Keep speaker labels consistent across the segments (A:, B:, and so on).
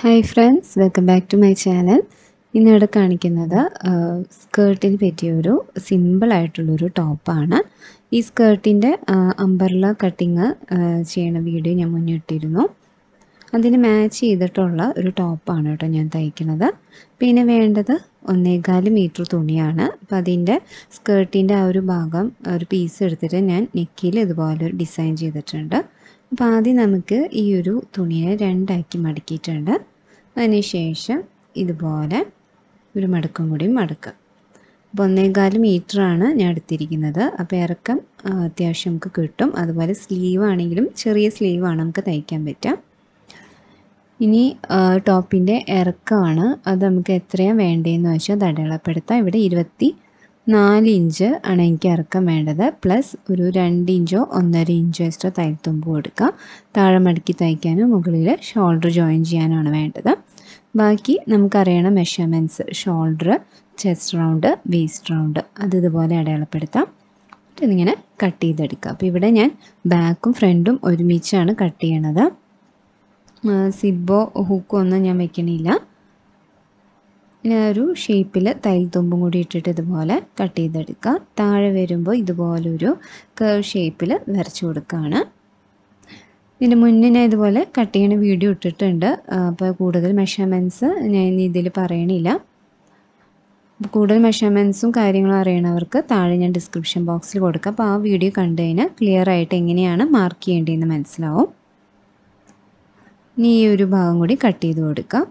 A: hi friends welcome back to my channel ഇന്നിവിടെ കാണിക്കുന്നത് സ്കേർട്ടിന് പറ്റിയൊരു സിമ്പിളായിട്ടുള്ളൊരു ടോപ്പാണ് ഈ സ്കേർട്ടിൻ്റെ അമ്പർല കട്ടിങ് ചെയ്യണ വീഡിയോ ഞാൻ മുന്നിട്ടിരുന്നു അതിന് മാച്ച് ചെയ്തിട്ടുള്ള ഒരു ടോപ്പാണ് കേട്ടോ ഞാൻ തയ്ക്കുന്നത് പിന്നെ വേണ്ടത് ഒന്നേകാല് മീറ്റർ തുണിയാണ് അപ്പം അതിൻ്റെ സ്കേർട്ടിൻ്റെ ആ ഒരു ഭാഗം ഒരു പീസ് എടുത്തിട്ട് ഞാൻ നെക്കിൽ ഇതുപോലെ ഒരു ഡിസൈൻ ചെയ്തിട്ടുണ്ട് അപ്പോൾ ആദ്യം നമുക്ക് ഈ ഒരു തുണിയെ രണ്ടാക്കി മടക്കിയിട്ടുണ്ട് അതിനുശേഷം ഇതുപോലെ ഒരു മടക്കും കൂടി മടക്കുക അപ്പോൾ ഒന്നേകാല് മീറ്ററാണ് ഞാൻ എടുത്തിരിക്കുന്നത് അപ്പോൾ ഇറക്കം അത്യാവശ്യം നമുക്ക് കിട്ടും അതുപോലെ സ്ലീവ് ആണെങ്കിലും ചെറിയ സ്ലീവാണ് നമുക്ക് തയ്ക്കാൻ പറ്റുക ഇനി ടോപ്പിൻ്റെ ഇറക്കമാണ് അത് നമുക്ക് എത്രയാണ് വേണ്ടതെന്ന് വെച്ചാൽ അത് അടയാളപ്പെടുത്താം ഇവിടെ ഇരുപത്തി നാല് ഇഞ്ച് ആണ് എനിക്ക് ഇറക്കം വേണ്ടത് പ്ലസ് ഒരു രണ്ട് ഇഞ്ചോ ഒന്നര ഇഞ്ചോ എക്സ്ട്രാ തയ്ത്തുമ്പ് കൊടുക്കുക താഴെ മടക്കി തയ്ക്കാനും മുകളിൽ ഷോൾഡർ ജോയിൻ ചെയ്യാനാണ് വേണ്ടത് ബാക്കി നമുക്കറിയണം measurements shoulder chest round waist round അത് ഇതുപോലെ അടയാളപ്പെടുത്താം ഇതിങ്ങനെ കട്ട് ചെയ്തെടുക്കുക അപ്പോൾ ഇവിടെ ഞാൻ ബാക്കും ഫ്രണ്ടും ഒരുമിച്ചാണ് കട്ട് ചെയ്യണത് സിബോ ഹൂക്കോ ഒന്നും ഞാൻ വെക്കണില്ല ഇനി ഒരു ഷേപ്പിൽ തൈൽ തുമ്പും കൂടി ഇട്ടിട്ട് ഇതുപോലെ കട്ട് ചെയ്തെടുക്കുക താഴെ വരുമ്പോൾ ഇതുപോലൊരു കേവ് ഷേപ്പിൽ വരച്ചു കൊടുക്കുകയാണ് ഇതിന് മുന്നേ ഞാൻ ഇതുപോലെ കട്ട് ചെയ്യണ വീഡിയോ ഇട്ടിട്ടുണ്ട് അപ്പോൾ കൂടുതൽ മെഷർമെൻറ്റ്സ് ഞാൻ ഇതിൽ പറയണില്ല കൂടുതൽ മെഷർമെൻറ്റ്സും കാര്യങ്ങളും അറിയണവർക്ക് താഴെ ഞാൻ ഡിസ്ക്രിപ്ഷൻ ബോക്സിൽ കൊടുക്കാം അപ്പോൾ ആ വീഡിയോ കണ്ടു കഴിഞ്ഞാൽ ക്ലിയർ ആയിട്ട് എങ്ങനെയാണ് മാർക്ക് ചെയ്യേണ്ടതെന്ന് മനസ്സിലാവും ഇനി ഈ ഒരു ഭാഗം കൂടി കട്ട് ചെയ്ത് കൊടുക്കാം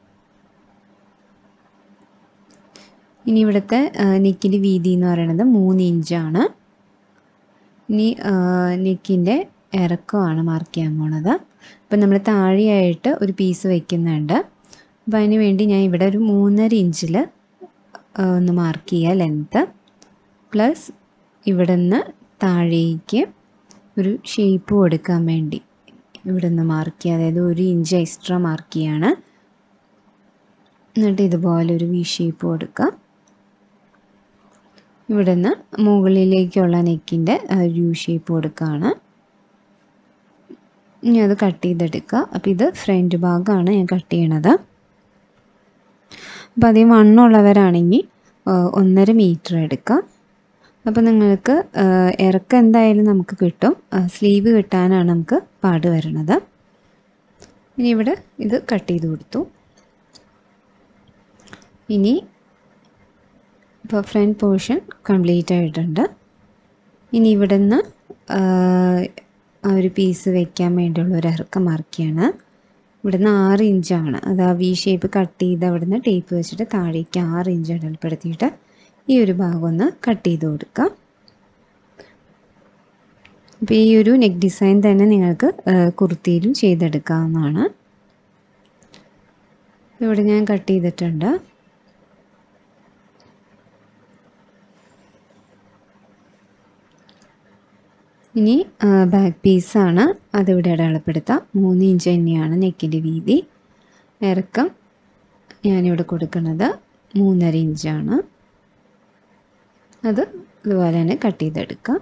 A: ഇനി ഇവിടുത്തെ നെക്കിൻ്റെ വീതി എന്ന് പറയുന്നത് മൂന്ന് ഇഞ്ചാണ് ഇനി നെക്കിൻ്റെ ഇറക്കമാണ് മാർക്ക് ചെയ്യാൻ പോണത് അപ്പം നമ്മൾ താഴെയായിട്ട് ഒരു പീസ് വയ്ക്കുന്നുണ്ട് അപ്പം അതിന് വേണ്ടി ഞാൻ ഇവിടെ ഒരു മൂന്നര ഇഞ്ചിൽ ഒന്ന് മാർക്ക് ചെയ്യുക ലെങ്ത്ത് പ്ലസ് ഇവിടെ നിന്ന് താഴേക്ക് ഒരു ഷേപ്പ് കൊടുക്കാൻ വേണ്ടി ഇവിടെ നിന്ന് മാർക്ക് ചെയ്യുക അതായത് ഒരു ഇഞ്ച് എക്സ്ട്രാ മാർക്ക് ചെയ്യാണ് എന്നിട്ട് ഇതുപോലെ ഒരു വി ഷേപ്പ് കൊടുക്കുക ഇവിടെ നിന്ന് മുകളിലേക്കുള്ള നെക്കിൻ്റെ യു ഷേപ്പ് കൊടുക്കുകയാണ് ഇനി അത് കട്ട് ചെയ്തെടുക്കുക അപ്പോൾ ഇത് ഫ്രണ്ട് ഭാഗമാണ് ഞാൻ കട്ട് ചെയ്യണത് അപ്പോൾ അധികം വണ്ണമുള്ളവരാണെങ്കിൽ ഒന്നര മീറ്റർ എടുക്കുക അപ്പോൾ നിങ്ങൾക്ക് ഇറക്കം എന്തായാലും നമുക്ക് കിട്ടും സ്ലീവ് കിട്ടാനാണ് നമുക്ക് പാട് വരണത് ഇനി ഇവിടെ ഇത് കട്ട് ചെയ്ത് കൊടുത്തു ഇനി ഇപ്പോൾ ഫ്രണ്ട് പോർഷൻ കംപ്ലീറ്റ് ആയിട്ടുണ്ട് ഇനി ഇവിടെ നിന്ന് ആ ഒരു പീസ് വെക്കാൻ വേണ്ടിയുള്ള ഒരു ഇറക്കം മാർക്ക് ചെയ്യാണ് ഇവിടുന്ന് ആറ് ഇഞ്ചാണ് അത് ആ വി ഷേപ്പ് കട്ട് ചെയ്ത് അവിടുന്ന് ടേപ്പ് വെച്ചിട്ട് താഴേക്ക് ആറ് ഇഞ്ച് ഇടൽപ്പെടുത്തിയിട്ട് ഈ ഒരു ഭാഗം ഒന്ന് കട്ട് ചെയ്ത് കൊടുക്കുക അപ്പോൾ ഈ ഒരു നെക്ക് ഡിസൈൻ തന്നെ നിങ്ങൾക്ക് കുർത്തിയിലും ചെയ്തെടുക്കാവുന്നതാണ് ഇവിടെ ഞാൻ കട്ട് ചെയ്തിട്ടുണ്ട് ഇനി ബാക്ക് പീസാണ് അതിവിടെ അടയാളപ്പെടുത്താം മൂന്ന് ഇഞ്ച് തന്നെയാണ് നെക്കിൻ്റെ വീതി ഇറക്കം ഞാനിവിടെ കൊടുക്കുന്നത് മൂന്നര ഇഞ്ചാണ് അത് ഇതുപോലെ തന്നെ കട്ട് ചെയ്തെടുക്കാം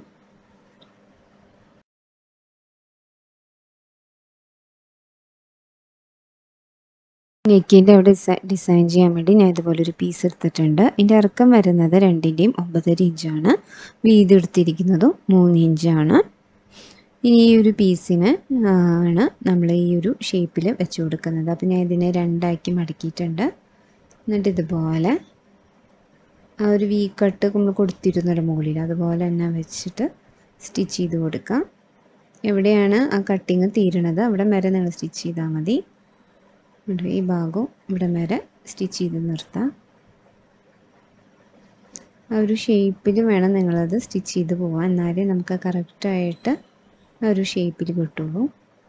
A: നെക്കിൻ്റെ അവിടെ ഡിസൈൻ ചെയ്യാൻ വേണ്ടി ഞാൻ ഇതുപോലെ ഒരു പീസ് എടുത്തിട്ടുണ്ട് ഇതിൻ്റെ ഇറക്കം വരുന്നത് രണ്ടിൻ്റെയും ഒമ്പതര ഇഞ്ചാണ് വീതി എടുത്തിരിക്കുന്നതും മൂന്ന് ഇഞ്ചാണ് ഇനി ഈ ഒരു പീസിന് ആണ് നമ്മൾ ഈ ഒരു ഷേപ്പിൽ വെച്ച് കൊടുക്കുന്നത് അപ്പോൾ ഞാൻ ഇതിനെ രണ്ടാക്കി മടക്കിയിട്ടുണ്ട് എന്നിട്ട് ഇതുപോലെ ആ ഒരു വി കട്ട് നമ്മൾ കൊടുത്തിരുന്നൊരു മുകളിൽ അതുപോലെ തന്നെ വെച്ചിട്ട് സ്റ്റിച്ച് ചെയ്ത് കൊടുക്കാം എവിടെയാണ് ആ കട്ടിങ് തീരണത് അവിടെ വരെ നിങ്ങൾ സ്റ്റിച്ച് ചെയ്താൽ മതി ഈ ഭാഗവും ഇവിടെ വരെ സ്റ്റിച്ച് ചെയ്ത് നിർത്താം ആ ഒരു ഷേപ്പിൽ വേണം നിങ്ങളത് സ്റ്റിച്ച് ചെയ്ത് പോകാൻ എന്നാലേ നമുക്ക് കറക്റ്റായിട്ട് ആ ഒരു ഷേപ്പിൽ കിട്ടുള്ളൂ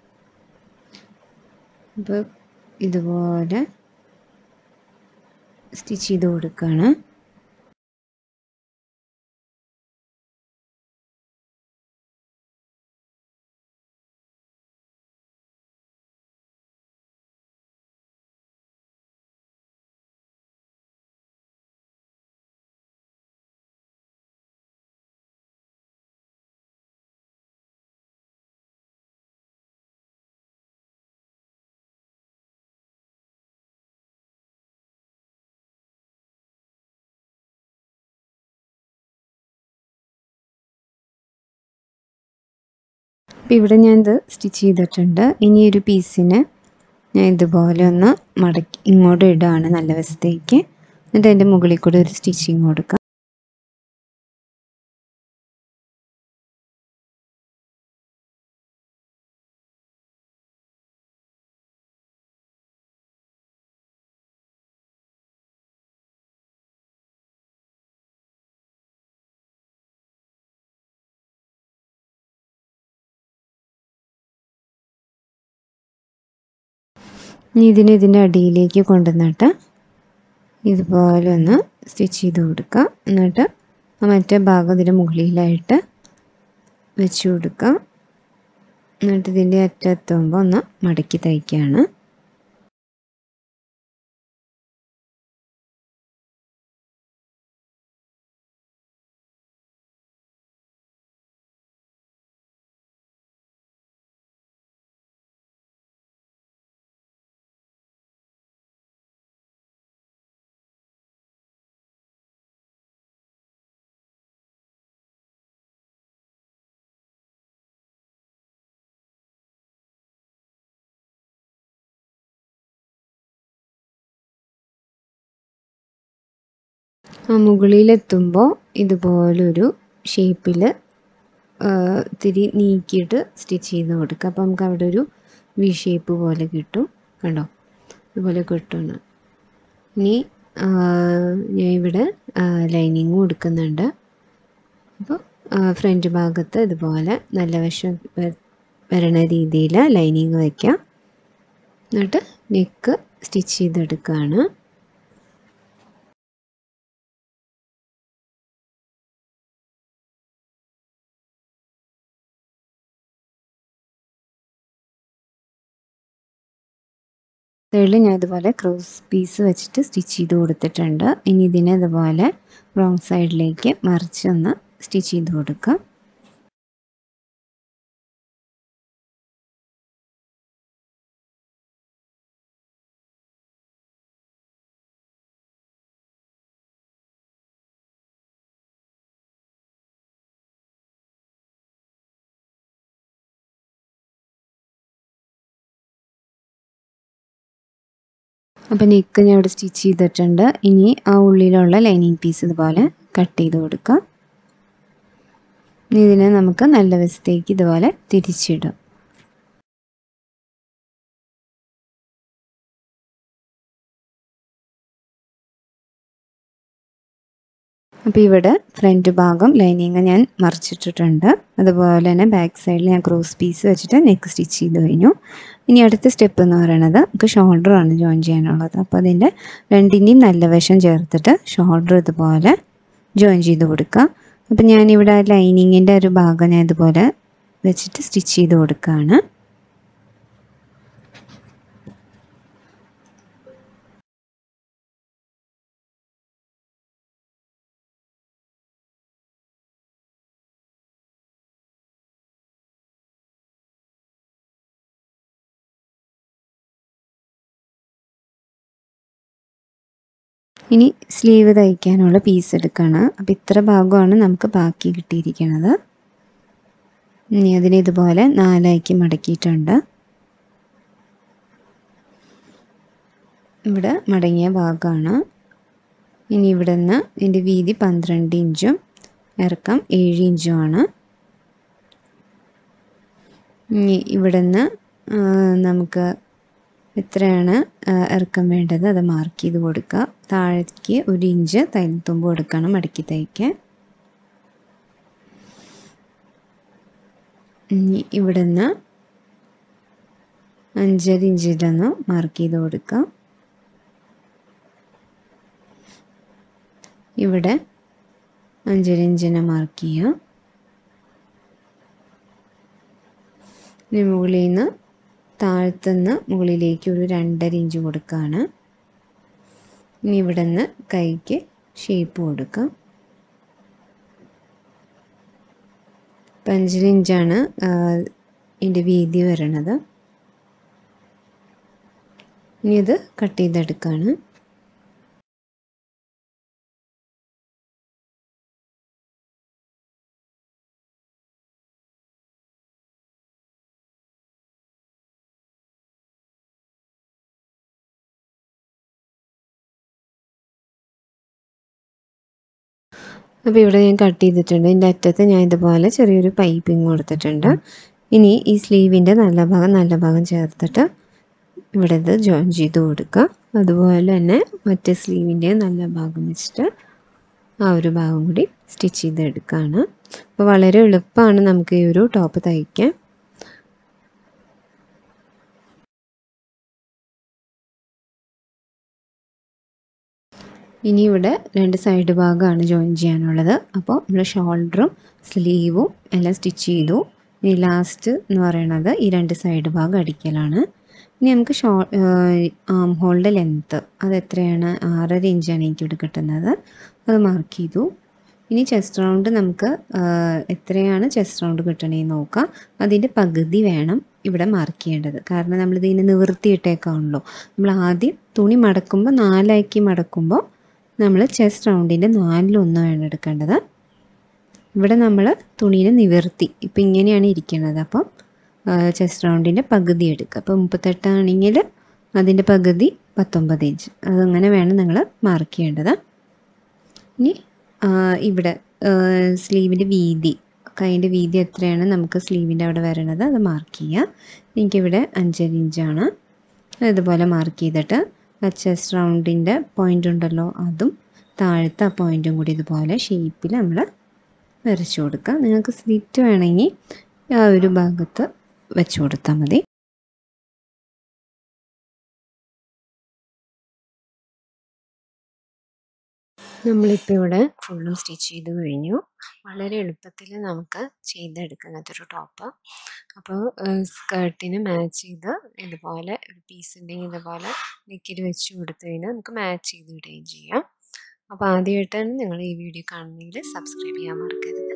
A: അപ്പോൾ ഇതുപോലെ സ്റ്റിച്ച് ചെയ്ത് കൊടുക്കുകയാണ് അപ്പോൾ ഇവിടെ ഞാൻ ഇത് സ്റ്റിച്ച് ചെയ്തിട്ടുണ്ട് ഇനി ഒരു പീസിന് ഞാൻ ഇതുപോലെ ഒന്ന് മടക്കി ഇങ്ങോട്ട് ഇടുകയാണ് നല്ല വശത്തേക്ക് എന്നിട്ട് അതിൻ്റെ മുകളിൽ കൂടെ ഒരു സ്റ്റിച്ചിങ് കൊടുക്കാം ഇനി ഇതിനെ ഇതിൻ്റെ അടിയിലേക്ക് കൊണ്ടുവന്നിട്ട് ഇതുപോലെ ഒന്ന് സ്റ്റിച്ച് ചെയ്ത് കൊടുക്കുക എന്നിട്ട് ആ മറ്റേ ഭാഗം ഇതിൻ്റെ മുകളിലായിട്ട് വെച്ച് കൊടുക്കുക എന്നിട്ട് ഇതിൻ്റെ അറ്റത്തുമ്പോൾ ഒന്ന് മടക്കി തയ്ക്കുകയാണ് ആ മുകളിലെത്തുമ്പോൾ ഇതുപോലൊരു ഷേപ്പിൽ ഇത്തിരി നീക്കിയിട്ട് സ്റ്റിച്ച് ചെയ്ത് കൊടുക്കുക അപ്പോൾ നമുക്ക് അവിടെ ഒരു വി ഷേപ്പ് പോലെ കിട്ടും കണ്ടോ ഇതുപോലെ കിട്ടുന്നു ഇനി ഞാൻ ഇവിടെ ലൈനിങ് കൊടുക്കുന്നുണ്ട് അപ്പോൾ ഫ്രണ്ട് ഭാഗത്ത് ഇതുപോലെ നല്ല വശം വരണ രീതിയിൽ ലൈനിങ് വയ്ക്കാം എന്നിട്ട് നെക്ക് സ്റ്റിച്ച് ചെയ്തെടുക്കുകയാണ് സൈഡിൽ ഞാൻ ഇതുപോലെ ക്രോസ് പീസ് വെച്ചിട്ട് സ്റ്റിച്ച് ചെയ്ത് കൊടുത്തിട്ടുണ്ട് ഇനി ഇതിനെ ഇതുപോലെ റോങ് സൈഡിലേക്ക് മറിച്ചൊന്ന് സ്റ്റിച്ച് ചെയ്ത് കൊടുക്കാം അപ്പോൾ നെക്ക് ഞാൻ ഇവിടെ സ്റ്റിച്ച് ചെയ്തിട്ടുണ്ട് ഇനി ആ ഉള്ളിലുള്ള ലൈനിങ് പീസ് ഇതുപോലെ കട്ട് ചെയ്ത് കൊടുക്കാം ഇതിനെ നമുക്ക് നല്ല വശത്തേക്ക് ഇതുപോലെ തിരിച്ചിടാം അപ്പോൾ ഇവിടെ ഫ്രണ്ട് ഭാഗം ലൈനിങ് ഞാൻ മറിച്ചിട്ടിട്ടുണ്ട് അതുപോലെ തന്നെ ബാക്ക് സൈഡിൽ ഞാൻ ക്രോസ് പീസ് വെച്ചിട്ട് നെക്ക് സ്റ്റിച്ച് ചെയ്ത് കഴിഞ്ഞു ഇനി അടുത്ത സ്റ്റെപ്പ് എന്ന് പറയുന്നത് നമുക്ക് ഷോൾഡറാണ് ജോയിൻ ചെയ്യാനുള്ളത് അപ്പോൾ അതിൻ്റെ രണ്ടിൻ്റെയും നല്ല വശം ചേർത്തിട്ട് ഷോൾഡർ ഇതുപോലെ ജോയിൻ ചെയ്ത് കൊടുക്കുക അപ്പോൾ ഞാനിവിടെ ലൈനിങ്ങിൻ്റെ ഒരു ഭാഗം ഞാൻ ഇതുപോലെ വെച്ചിട്ട് സ്റ്റിച്ച് ചെയ്ത് കൊടുക്കുകയാണ് ഇനി സ്ലീവ് തയ്ക്കാനുള്ള പീസ് എടുക്കുകയാണ് അപ്പോൾ ഇത്ര ഭാഗമാണ് നമുക്ക് ബാക്കി കിട്ടിയിരിക്കുന്നത് ഇനി അതിനെ ഇതുപോലെ നാലാക്കി മടക്കിയിട്ടുണ്ട് ഇവിടെ മടങ്ങിയ ഭാഗമാണ് ഇനി ഇവിടെ നിന്ന് ഇതിൻ്റെ വീതി പന്ത്രണ്ട് ഇഞ്ചും ഇറക്കം ഏഴ് ഇഞ്ചുമാണ് ഇനി ഇവിടെ നിന്ന് നമുക്ക് എത്രയാണ് ഇറക്കം വേണ്ടത് അത് മാർക്ക് ചെയ്ത് കൊടുക്കുക താഴേക്ക് ഒരു ഇഞ്ച് തയ്യൽത്തുമ്പ് കൊടുക്കണം മടക്കി തയ്ക്കാൻ ഇനി ഇവിടെ നിന്ന് അഞ്ചര ഇഞ്ചിലൊന്ന് മാർക്ക് ചെയ്ത് കൊടുക്കുക ഇവിടെ അഞ്ചര ഇഞ്ചിനെ മാർക്ക് ചെയ്യുക ഇനി മുകളിൽ നിന്ന് താഴത്തുനിന്ന് മുകളിലേക്ക് ഒരു രണ്ടര ഇഞ്ച് കൊടുക്കുകയാണ് ഇനി ഇവിടെ നിന്ന് കൈക്ക് ഷേപ്പ് കൊടുക്കാം ഇപ്പം അഞ്ചര ഇഞ്ചാണ് ഇതിൻ്റെ വീതി വരണത് ഇനി ഇത് കട്ട് ചെയ്തെടുക്കുകയാണ് അപ്പോൾ ഇവിടെ ഞാൻ കട്ട് ചെയ്തിട്ടുണ്ട് ഇതിൻ്റെ അറ്റത്ത് ഞാൻ ഇതുപോലെ ചെറിയൊരു പൈപ്പിംഗ് കൊടുത്തിട്ടുണ്ട് ഇനി ഈ സ്ലീവിൻ്റെ നല്ല ഭാഗം നല്ല ഭാഗം ചേർത്തിട്ട് ഇവിടെ ഇത് ജോയിൻ ചെയ്ത് കൊടുക്കുക അതുപോലെ തന്നെ മറ്റേ സ്ലീവിൻ്റെ നല്ല ഭാഗം വെച്ചിട്ട് ആ ഒരു ഭാഗം കൂടി സ്റ്റിച്ച് ചെയ്തെടുക്കുകയാണ് അപ്പോൾ വളരെ എളുപ്പമാണ് നമുക്ക് ഈ ഒരു ടോപ്പ് തയ്ക്കാൻ ഇനി ഇവിടെ രണ്ട് സൈഡ് ഭാഗമാണ് ജോയിൻ ചെയ്യാനുള്ളത് അപ്പോൾ നമ്മൾ ഷോൾഡറും സ്ലീവും എല്ലാം സ്റ്റിച്ച് ചെയ്തു ഇനി ലാസ്റ്റ് എന്ന് പറയുന്നത് ഈ രണ്ട് സൈഡ് ഭാഗം അടിക്കലാണ് ഇനി നമുക്ക് ഷോ ആം ഹോളിൻ്റെ ലെങ്ത്ത് അത് എത്രയാണ് ആറര ഇഞ്ചാണ് എനിക്കിവിടെ കിട്ടുന്നത് അത് മാർക്ക് ചെയ്തു ഇനി ചെസ്റ്റ് റൗണ്ട് നമുക്ക് എത്രയാണ് ചെസ്റ്റ് റൗണ്ട് കിട്ടണേന്ന് നോക്കാം അതിൻ്റെ പകുതി വേണം ഇവിടെ മാർക്ക് ചെയ്യേണ്ടത് കാരണം നമ്മളിതിനെ നിവർത്തിയിട്ടേക്കാണല്ലോ നമ്മൾ ആദ്യം തുണി മടക്കുമ്പോൾ നാലാക്കി മടക്കുമ്പോൾ നമ്മൾ ചെസ്റ്റ് റൗണ്ടിൻ്റെ നാലിലൊന്ന് വേണം എടുക്കേണ്ടത് ഇവിടെ നമ്മൾ തുണീനെ നിവർത്തി ഇപ്പം ഇങ്ങനെയാണ് ഇരിക്കുന്നത് അപ്പം ചെസ്റ്റ് റൗണ്ടിൻ്റെ പകുതി എടുക്കുക അപ്പോൾ മുപ്പത്തെട്ടാണെങ്കിൽ അതിൻ്റെ പകുതി പത്തൊമ്പത് ഇഞ്ച് അതങ്ങനെ വേണം നിങ്ങൾ മാർക്ക് ചെയ്യേണ്ടത് ഇനി ഇവിടെ സ്ലീവിൻ്റെ വീതി കൈൻ്റെ വീതി എത്രയാണ് നമുക്ക് സ്ലീവിൻ്റെ അവിടെ വരണത് അത് മാർക്ക് ചെയ്യുക എനിക്കിവിടെ അഞ്ചര ഇഞ്ചാണ് ഇതുപോലെ മാർക്ക് ചെയ്തിട്ട് ആ ചെസ്റ്റ് റൗണ്ടിൻ്റെ പോയിൻ്റ് ഉണ്ടല്ലോ അതും താഴത്തെ ആ പോയിൻറ്റും കൂടി ഇതുപോലെ ഷേപ്പിൽ നമ്മൾ വരച്ചു കൊടുക്കുക നിങ്ങൾക്ക് സ്ലിറ്റ് വേണമെങ്കിൽ ആ ഒരു ഭാഗത്ത് വെച്ച് കൊടുത്താൽ മതി നമ്മളിപ്പോൾ ഇവിടെ ഫുള്ളും സ്റ്റിച്ച് ചെയ്ത് കഴിഞ്ഞു വളരെ എളുപ്പത്തിൽ നമുക്ക് ചെയ്തെടുക്കാം ഒരു ടോപ്പ് അപ്പോൾ സ്കേർട്ടിന് മാച്ച് ചെയ്ത് ഇതുപോലെ ഒരു പീസ് ഉണ്ടെങ്കിൽ ഇതുപോലെ നെക്കിൽ വെച്ച് കൊടുത്തു കഴിഞ്ഞാൽ നമുക്ക് മാച്ച് ചെയ്ത് ഇടുകയും ചെയ്യാം അപ്പോൾ ആദ്യമായിട്ടാണ് നിങ്ങൾ ഈ വീഡിയോ കാണുന്നതെങ്കിൽ സബ്സ്ക്രൈബ് ചെയ്യാൻ മറക്കരുത്